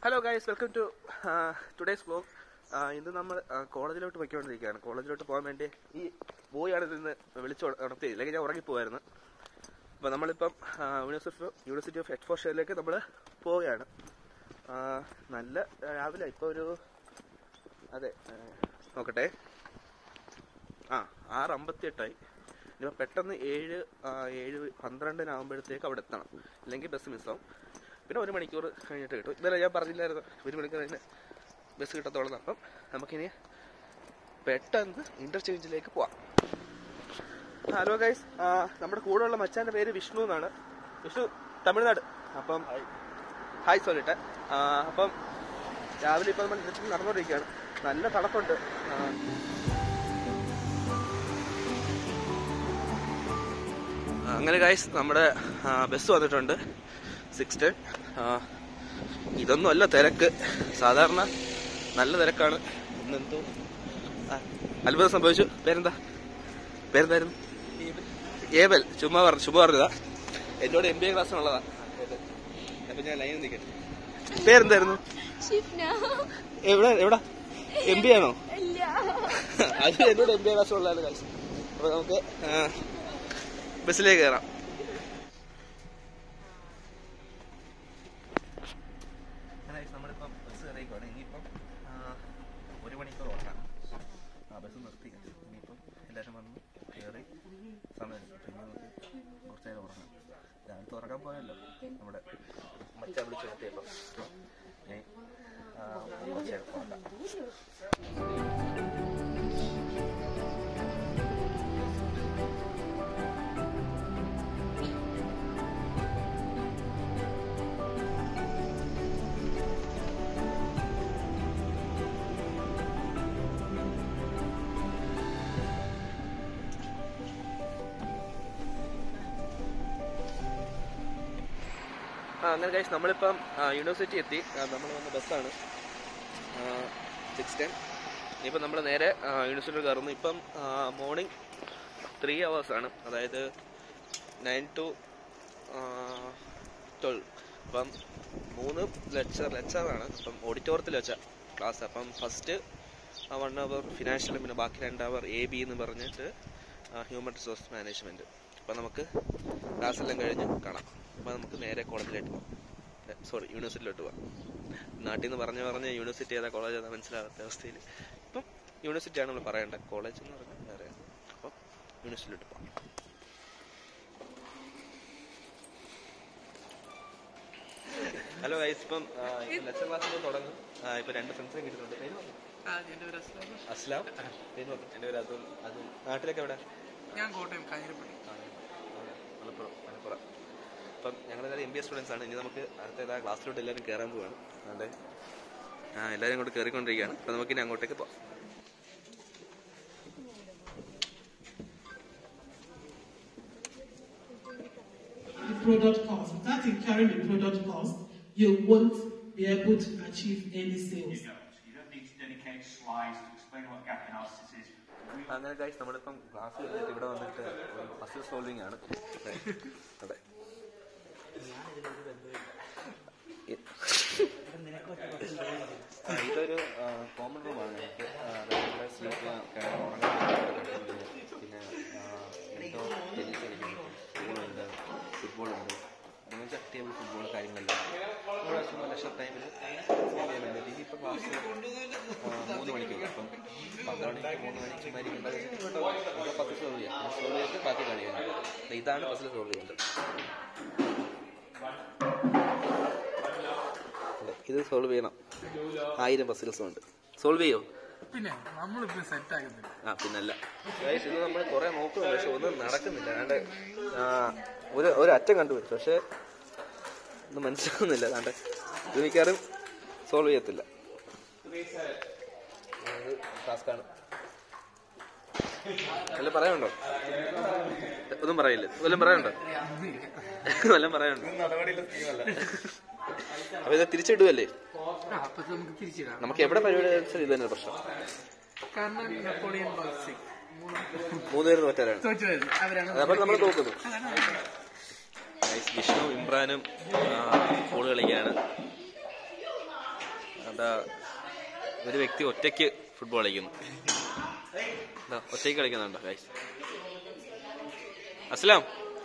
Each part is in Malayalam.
Hello guys welcome to today's vlog ഇന്ന് നമ്മൾ കോളേജിലോട്ട് പൊയ്ക്കൊണ്ടിരിക്കുകയാണ് കോളേജിലോട്ട് പോകാൻ വേണ്ടി ഈ ബോയാണ് ഇതിന്ന് വിളിച്ചു ഉണർത്തി ഇല്ലെങ്കിൽ ഞാൻ ഉറങ്ങിപ്പോവായിരുന്നു അപ്പോൾ നമ്മളിപ്പം യൂണിവേഴ്സിറ്റി യൂണിവേഴ്സിറ്റി ഓഫ് എക്സ്പോഷറിലേക്ക് നമ്മൾ പോവുകയാണ് ആ, നല്ല രാവിലെ ഇപ്പോൾ ഒരു അതെ ആ, നോക്കട്ടെ ആ ആറ് അമ്പത്തി എട്ടായി ഇനിയിപ്പോൾ പെട്ടെന്ന് ഏഴ് ആ, ഏഴ് പന്ത്രണ്ടിനാകുമ്പോഴത്തേക്ക് അവിടെ എത്തണം ഇല്ലെങ്കിൽ ബസ് മിസ്സാവും പിന്നെ ഒരു മണിക്കൂർ കഴിഞ്ഞിട്ട് കിട്ടും ഇന്നലെ ഞാൻ പറഞ്ഞില്ലായിരുന്നു ഒരു മണിക്കൂർ കഴിഞ്ഞ് ബസ് കിട്ടത്തോളം അപ്പം നമുക്കിനി പെട്ടെന്ന് ഇന്റർചേഞ്ചിലേക്ക് പോവാം ഹലോ ഗൈസ് നമ്മുടെ കൂടെയുള്ള മച്ചാന്റെ പേര് വിഷ്ണു എന്നാണ് വിഷ്ണു തമിഴ്നാട് അപ്പം ഹായ് സോലിട്ടെ അപ്പം രാവിലെ ഇപ്പം നമ്മൾ ഇന്റർചേഞ്ച് നടന്നുകൊണ്ടിരിക്കുകയാണ് നല്ല തണുപ്പുണ്ട് ആ, അങ്ങനെ ഗൈസ് നമ്മുടെ ബസ് വന്നിട്ടുണ്ട് സിക്സ് ടെൻ ഇതൊന്നും അല്ല തിരക്ക് സാധാരണ നല്ല തിരക്കാണ് ഇന്നെന്തോ ആ, അത്ഭുതം സംഭവിച്ചു പേരെന്താ പേരെന്തായിരുന്നു ഏബൽ ചുമ്മാ പറഞ്ഞു ചുമ്മാ പറഞ്ഞതാ എന്നോട് എം ബി എ ക്ലാസ്സിനുള്ളതാ അപ്പൊ ഞാൻ ലൈൻ നിൽക്കട്ടെ പേരെന്തായിരുന്നു ഷിഫ്ന എവിടെ എവിടെ എം ബി ആണോ ഇല്ല അത് എന്നോട് എം ബി എ ക്ലാസ്സിലുള്ളതാണ് കാശ് അപ്പൊ നമുക്ക് ആ, ബസ്സിലേക്ക് കയറാം നമ്മളിപ്പം ബസ് കയറിയേക്കാണ് ഇനിയിപ്പം ആ, ഒരു മണിക്കൂർ ഓടാം ആ ബസ് നിർത്തി ഇനിയിപ്പം എല്ലാവരും വന്ന് കയറി സമയം എടുക്കും പിന്നെ നമുക്ക് കുറച്ച് നേരം ഉറങ്ങാം രാവിലെ തുറക്കാൻ പോയല്ലോ നമ്മുടെ മച്ചാൻ വിളിച്ച് നിർത്തിയല്ലോ ഇനി ആ, കുറച്ച് നേരം ഉറങ്ങാം ആ അങ്ങനെ കഴിച്ച് നമ്മളിപ്പം ആ, യൂണിവേഴ്സിറ്റി എത്തി നമ്മൾ വന്ന ബസ്സാണ് സിക്സ് ടെൻ ഇനിയിപ്പം നമ്മൾ നേരെ ആ, യൂണിവേഴ്സിറ്റിയിൽ കയറുന്നു ഇപ്പം മോർണിംഗ് ത്രീ ആണ് അതായത് നയൻ ടു ട്വൽവ് അപ്പം മൂന്ന് ലെക്ചർ ലെക്ചറാണ് അപ്പം ഓഡിറ്റോറിയത്തിൽ വെച്ച ക്ലാസ് അപ്പം ഫസ്റ്റ് വൺ അവർ ഫിനാൻഷ്യലും പിന്നെ ബാക്കി രണ്ട് അവർ എ ബി എന്ന് പറഞ്ഞിട്ട് ഹ്യൂമൻ റിസോഴ്സ് മാനേജ്മെൻറ്റ് അപ്പം നമുക്ക് ക്ലാസ് എല്ലാം കഴിഞ്ഞ് കാണാം അപ്പം നമുക്ക് നേരെ കോളേജിലേക്ക് പോകാം സോറി യൂണിവേഴ്സിറ്റിയിലോട്ട് പോകാം നാട്ടിൽ നിന്ന് പറഞ്ഞ് പറഞ്ഞ് യൂണിവേഴ്സിറ്റി ഏതാ കോളേജ് ഏതാ മനസ്സിലാകാത്ത അവസ്ഥയിൽ ഇപ്പം യൂണിവേഴ്സിറ്റിയാണ് നമ്മൾ പറയേണ്ടത് കോളേജ് എന്ന് പറഞ്ഞാൽ വേറെ അപ്പം യൂണിവേഴ്സിറ്റിയിലോട്ട് പോകാം ഹലോ ഗൈസ് ഇപ്പം ലെക്ചർ ക്ലാസ് തുടങ്ങും ആ, ഇപ്പം രണ്ട് ഫ്രണ്ട്സിനെ കിട്ടുന്നുണ്ട് പേര് പറഞ്ഞോ. അസ്ലാം പേര് പറഞ്ഞു എൻ്റെ പേര് അതുൽ അതുൽ നാട്ടിലൊക്കെ എവിടെ ഞാൻ കോട്ടയം കാഞ്ഞിരപ്പള്ളി മലപ്പുറം മലപ്പുറം അപ്പം ഞങ്ങളെല്ലാവരും എം ബി എസ് സ്റ്റുഡൻസ് ആണ് ഇനി നമുക്ക് അടുത്ത ഏതാ ക്ലാസ്സിലോട്ട് എല്ലാവരും കയറാൻ പോവാണ് അതെ ആ എല്ലാവരും അങ്ങോട്ട് കയറിക്കൊണ്ടിരിക്കുകയാണ് അപ്പം നമുക്ക് ഇനി അങ്ങോട്ടേക്ക് പോവാം the product cost. Without incurring the product cost, you won't be able to achieve any sales. You don't. You don't need to dedicate slides to explain what gap analysis is. We അങ്ങനെ ഗൈസ് നമ്മളിപ്പം ക്ലാസ് കഴിഞ്ഞിട്ട് ഇവിടെ വന്നിട്ട് ഒരു പസിൽ സോൾവിംഗ് ആണ് അതെ. അതെ ഇ- ആ, ഇതൊരു കോമൺ റൂമാണ് നമുക്ക് ആ, അതായത് ഇവിടെ സ്ലീപ്പ് ചെയ്യാൻ കിടന്ന് ഉറങ്ങാൻ പറ്റുന്ന പിന്നെ ഇൻഡോർ ടെന്നീസ് കളിക്കുന്നു ഫുട്ബോളുണ്ട് ഫുട്ബോളുണ്ട് അങ്ങനത്തെ ടേബിൾ ഫുട്ബോൾ കാര്യങ്ങളെല്ലാം നമ്മുടെ ചുമ്മാ ലക്ഷ ടൈമിൽ ചെയ്യുന്നുണ്ട് ഇനിയിപ്പോൾ ക്ലാസ് മൂന്ന് മണിക്ക് അപ്പം പന്ത്രണ്ട് മണിക്ക് മൂന്ന് മണിക്ക് ചുമ്മാ ഇരിക്കേണ്ട ഇവിടെ പത്ത് സോൾവ് ചെയ്യാം സോൾവ് ചെയ്തിട്ട് ബാക്കി കളിയാണ് ഇതാണ് പസിൽ സോൾവ് ചെയ്യുന്നത് ഇത് സോൾവ് ചെയ്യണം ആയിരം പസിൽസ് ഉണ്ട് സോൾവ് ചെയ്യോ പിന്നെ നമ്മളിപ്പോ സെറ്റ് ആക്കുന്നില്ല ആ പിന്നല്ല Guys, ഇത് നമ്മൾ കുറെ നോക്കുന്നുണ്ട് പക്ഷെ ഒന്നും നടക്കുന്നില്ല അതാണ്ട് ആ, ഒരു ഒരു അറ്റം കണ്ടുപിടിച്ചു പക്ഷെ ഒന്നും മനസ്സിലാവുന്നില്ല അതാണ്ട് ഇത് മിക്കവാറും സോൾവ് ചെയ്യത്തില്ല ടാസ്ക്കാണ് വല്ലതും പറയാനുണ്ടോ ഒന്നും പറയില്ല വല്ലതും പറയാനുണ്ടോ വല്ലതും പറയാനുണ്ടോ അപ്പൊ ഇത് തിരിച്ചിടുവല്ലേ ആ, അപ്പൊ നമുക്ക് തിരിച്ചിടാം നമുക്ക് എവിടെ പരിപാടി വെച്ചാൽ ഇത് തന്നെ പ്രശ്നം കാരണം നെപ്പോളിയൻ ബോക്സിംഗ് മൂന്ന് പേര് തോറ്റാരാണ് തോറ്റു വരുന്നത് അവരാണ് അതപ്പോൾ നമ്മൾ തോക്കുന്നു Guys, വിഷ്ണു ഇമ്രാനും പൂള് കളിക്കാണ് എന്താ ഒരു വ്യക്തി ഒറ്റയ്ക്ക് ഫുട്ബോൾ കളിക്കുന്നു എന്താ ഒറ്റയ്ക്ക് കളിക്കുന്നുണ്ടോ ഗൈസ് അസ്ലാം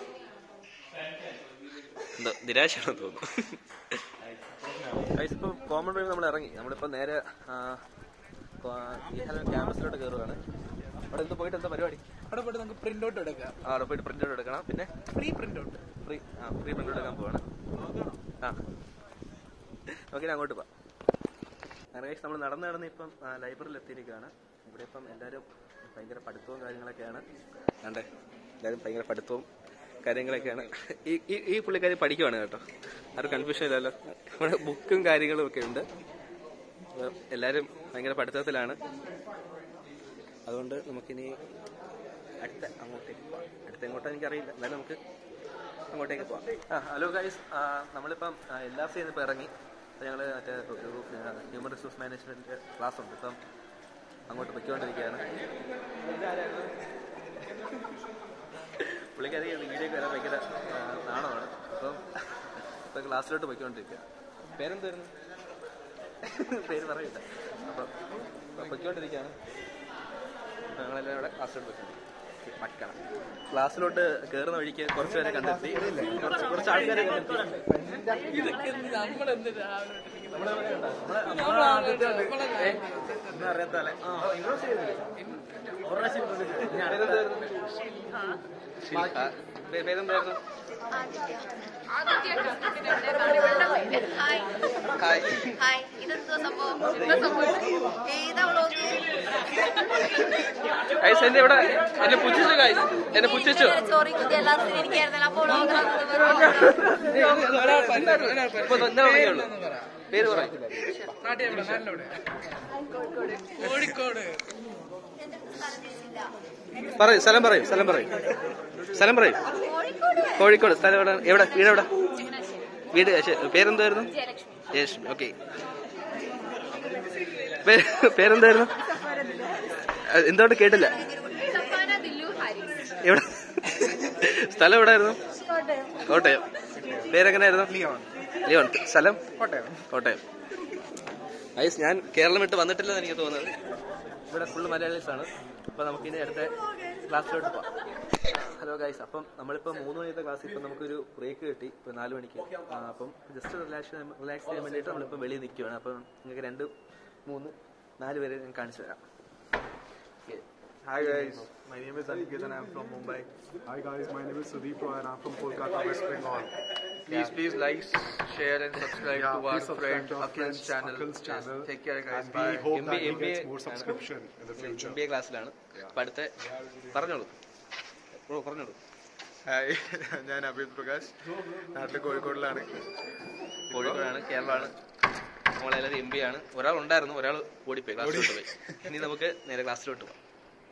എന്താ നിരാശയാണെന്ന് തോന്നുന്നു ഗൈസ് ഇപ്പോൾ കോമൺ റൂമിൽ നമ്മൾ ഇറങ്ങി നമ്മളിപ്പോൾ നേരെ ക്യാമ്പസിലോട്ട് കയറുകയാണ് അവിടെ എന്ത് പോയിട്ട് എന്താ പരിപാടി അവിടെ പോയിട്ട് നമുക്ക് പ്രിന്റ് ഔട്ട് എടുക്കാം ആ അവിടെ പോയിട്ട് പ്രിന്റ് ഔട്ട് എടുക്കണം പിന്നെ ഫ്രീ പ്രിന്റ് ഔട്ട് ഫ്രീ ആ ഫ്രീ പ്രിന്റ് എടുക്കാൻ പോവാണ് ആ നമുക്കിനി അങ്ങോട്ട് പോവാം അങ്ങനെ കഴിച്ച് നമ്മൾ നടന്ന് നടന്ന് ഇപ്പം ലൈബ്രറിയിൽ എത്തിയിരിക്കുകയാണ് ഇവിടെ ഇപ്പം എല്ലാവരും ഭയങ്കര പഠിത്തവും കാര്യങ്ങളൊക്കെയാണ് കണ്ടേ എല്ലാവരും ഭയങ്കര പഠിത്തവും കാര്യങ്ങളൊക്കെയാണ് ഈ ഈ ഈ പുള്ളിക്കാരി പഠിക്കുവാണ് കേട്ടോ ആരും കൺഫ്യൂഷൻ ഇല്ലല്ലോ ഇവിടെ ബുക്കും കാര്യങ്ങളും ഒക്കെ ഉണ്ട് അപ്പം എല്ലാവരും ഭയങ്കര പഠിത്തത്തിലാണ് അതുകൊണ്ട് നമുക്കിനി അടുത്ത അങ്ങോട്ടേക്ക് പോവാം അടുത്ത എങ്ങോട്ടാ എനിക്കറിയില്ല എന്നാലും നമുക്ക് അങ്ങോട്ടേക്ക് പോവാം ആ ഹലോ ഗൈസ് നമ്മളിപ്പം എൽ ആർ സി ഇപ്പോൾ ഇറങ്ങി ഞങ്ങൾ മറ്റേ ഒരു ഹ്യൂമൻ റിസോഴ്സ് മാനേജ്മെൻറ്റ് ക്ലാസ് ഉണ്ട് ഇപ്പം അങ്ങോട്ട് പൊയ്ക്കൊണ്ടിരിക്കുകയാണ് പുള്ളിക്കാരി വീഡിയോക്ക് വരാൻ ഭയങ്കര ആ, നാണമാണ് അപ്പം ഇപ്പം ക്ലാസ്സിലോട്ട് പൊയ്ക്കൊണ്ടിരിക്കുക പേരെന്തായിരുന്നു പേര് പറയില്ല അപ്പം ഇപ്പം പൊയ്ക്കൊണ്ടിരിക്കുകയാണ് അപ്പം ഞങ്ങളെല്ലാം ഇവിടെ ക്ലാസ്സിലോട്ട് പൊയ്ക്കൊണ്ടിരിക്കും മക്കണം ക്ലാസ്സിലോട്ട് കയറുന്ന വഴിക്ക് കുറച്ച് പേരെ കണ്ടെത്തി കുറച്ച് കുറച്ച് ആൾക്കാരെ കണ്ടെത്തി ഇതൊക്കെ എന്ത് നമ്മളെന്ത് രാവിലെ അറിയാത്തല്ലേ പേരെന്തായിരുന്നു ഹായ് ഹായ് ഇതെന്തോ സംഭവം എന്താ സംഭവം ഏതാ വ്ളോഗ് ഗൈസ് എന്നെ ഇവിടെ എന്നെ പുച്ഛിച്ചു ഗൈസ് എന്നെ പുച്ഛിച്ചു ചോറി കുത്തി എല്ലാവർക്കും എനിക്കായിരുന്നല്ലോ അപ്പോൾ ഇപ്പൊ എന്താ പറയുള്ളൂ പേര് പറയും നാട്ടിൽ എവിടെ നാട്ടിലെവിടെ കോഴിക്കോട് പറയൂ സ്ഥലം പറയും സ്ഥലം പറയും സ്ഥലം പറയും കോഴിക്കോട് കോഴിക്കോട് സ്ഥലം എവിടെ എവിടെ വീട് എവിടെ വീട് ശരി, പേരെന്തായിരുന്നു ജയലക്ഷ്മി ഓക്കെ പേരെന്തായിരുന്നു അഹ് എന്തുകൊണ്ട് കേട്ടില്ല സഫാന ദില്ലു ഹാരിസ് എവിടെ സ്ഥലം എവിടെയായിരുന്നു കോട്ടയം പേരെങ്ങനെയായിരുന്നു ലിയോൺ ലിയോൺ സ്ഥലം കോട്ടയം കോട്ടയം ഐസ് ഞാൻ കേരളം വിട്ട് വന്നിട്ടില്ലെന്ന് എനിക്ക് തോന്നുന്നത് ഇവിടെ ഫുള്ള് മലയാളീസ് ആണ് അപ്പൊ നമുക്ക് ഇനി അടുത്ത ക്ലാസ്സിലോട്ട് പോവാം ഹലോ ഗൈസ് അപ്പം നമ്മളിപ്പോൾ മൂന്ന് മണിത്തെ ക്ലാസ് ഇപ്പം നമുക്കൊരു ബ്രേക്ക് കിട്ടി ഇപ്പം നാല് മണിക്ക് ആ, അപ്പം ജസ്റ്റ് റിലാക്സ് റിലാക്സ് ചെയ്യാൻ വേണ്ടിയിട്ട് നമ്മളിപ്പോൾ വെളിയിൽ നിൽക്കുകയാണ് അപ്പം നിങ്ങൾക്ക് രണ്ട് മൂന്ന് നാല് പേരെ ഞാൻ കാണിച്ചു തരാം Okay. Hi guys, my name is Aniket and I'm from Mumbai. Hi guys, my name is Sudeep Roy and I'm from Kolkata, West Bengal. Please, please like, share, and subscribe Yeah, to our please subscribe friend to our Akhil's friend's channel. Akhil's Yes, channel. Take care, guys. And Bye. we hope MBA that he gets MBA more subscription in the um future. B A ക്ലാസ്സിലാണ് അപ്പം അടുത്ത പറഞ്ഞോളൂ ബ്രോ പറഞ്ഞോളൂ ഹായ് ഞാൻ അഭിത് പ്രകാശ് നാട്ടിൽ കോഴിക്കോടിലാണ് കോഴിക്കോടാണ് കേരളമാണ് നമ്മളെല്ലാവരും എം ബി ആണ് ഒരാൾ ഉണ്ടായിരുന്നു ഒരാൾ ഓടിപ്പോയി ക്ലാസ്സിലോട്ട് പോയി ഇനി നമുക്ക് നേരെ ക്ലാസ്സിലോട്ട് പോകാം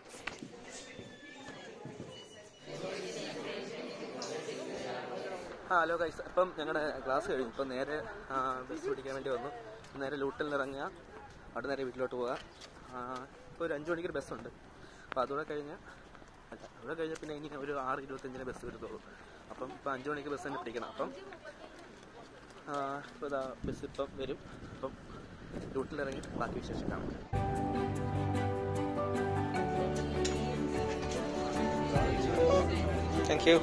ആ ഹലോ ഗൈസ് അപ്പം ഞങ്ങളുടെ ക്ലാസ് കഴിഞ്ഞു ഇപ്പം നേരെ ബസ് പിടിക്കാൻ വേണ്ടി വന്നു നേരെ ലൂട്ടിൽ നിന്ന് ഇറങ്ങുക അവിടെ നേരെ വീട്ടിലോട്ട് പോവുക ഇപ്പോൾ ഒരു അഞ്ച് മണിക്കൊരു ബസ്സുണ്ട് അപ്പോൾ അതുകൂടെ കഴിഞ്ഞാൽ അല്ല അതുകൂടെ കഴിഞ്ഞാൽ പിന്നെ ഇനി ഒരു ആറ് ഇരുപത്തഞ്ചിന് ബസ് വരത്തുള്ളൂ അപ്പം ഇപ്പം അഞ്ച് മണിക്ക് ബസ് തന്നെ പിടിക്കണം അപ്പം ഇപ്പോൾ ഇതാ ബസ് ഇപ്പം വരും അപ്പം റൂട്ടിലിറങ്ങി ബാക്കി വിശേഷം കാണാം താങ്ക് യു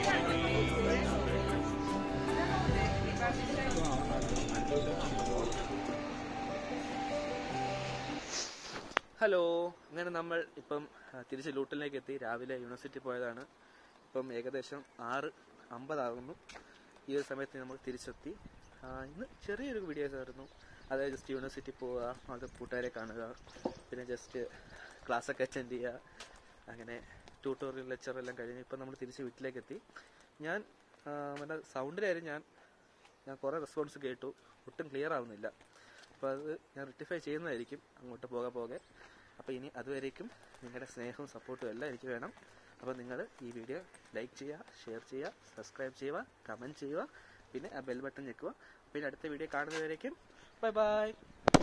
ഹലോ അങ്ങനെ നമ്മൾ ഇപ്പം ആ, തിരിച്ച് ലൂട്ടിലേക്ക് എത്തി രാവിലെ യൂണിവേഴ്സിറ്റി പോയതാണ് ഇപ്പം ഏകദേശം ആറ് അമ്പതാകുന്നു ഈ ഒരു സമയത്ത് നമ്മൾ തിരിച്ചെത്തി ആ, ഇന്ന് ചെറിയൊരു വീഡിയോസ് ആയിരുന്നു അതായത് ജസ്റ്റ് യൂണിവേഴ്സിറ്റി പോവുക അത് കൂട്ടുകാരെ കാണുക പിന്നെ ജസ്റ്റ് ക്ലാസ്സൊക്കെ അറ്റൻഡ് ചെയ്യുക അങ്ങനെ ട്യൂട്ടോറിയൽ ലെക്ചർ എല്ലാം കഴിഞ്ഞ് ഇപ്പം നമ്മൾ തിരിച്ച് വീട്ടിലേക്ക് എത്തി ഞാൻ ആ, മറ്റേ സൗണ്ടിൻ്റെ കാര്യം ഞാൻ ഞാൻ കുറേ റെസ്പോൺസ് കേട്ടു ഒട്ടും ക്ലിയർ ആവുന്നില്ല അപ്പോൾ അത് ഞാൻ റെക്ടിഫൈ ചെയ്യുന്നതായിരിക്കും അങ്ങോട്ട് പോകെ പോകെ അപ്പോൾ ഇനി അതുവരേക്കും നിങ്ങളുടെ സ്നേഹവും സപ്പോർട്ടും എല്ലാം എനിക്ക് വേണം അപ്പോൾ നിങ്ങൾ ഈ വീഡിയോ ലൈക്ക് ചെയ്യുക ഷെയർ ചെയ്യുക സബ്സ്ക്രൈബ് ചെയ്യുക കമൻറ്റ് ചെയ്യുക പിന്നെ ആ ബെൽ ബട്ടൺ ഞെക്കുക പിന്നെ അടുത്ത വീഡിയോ കാണുന്നവരേക്കും ബൈ ബൈ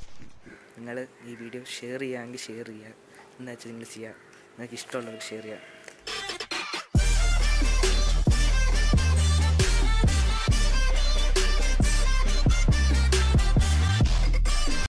നിങ്ങൾ ഈ വീഡിയോ ഷെയർ ചെയ്യുകയാണെങ്കിൽ ഷെയർ ചെയ്യുക എന്താ വെച്ചാൽ നിങ്ങൾ ചെയ്യുക നിങ്ങൾക്ക് ഇഷ്ടമുള്ളവർ ഷെയർ ചെയ്യുക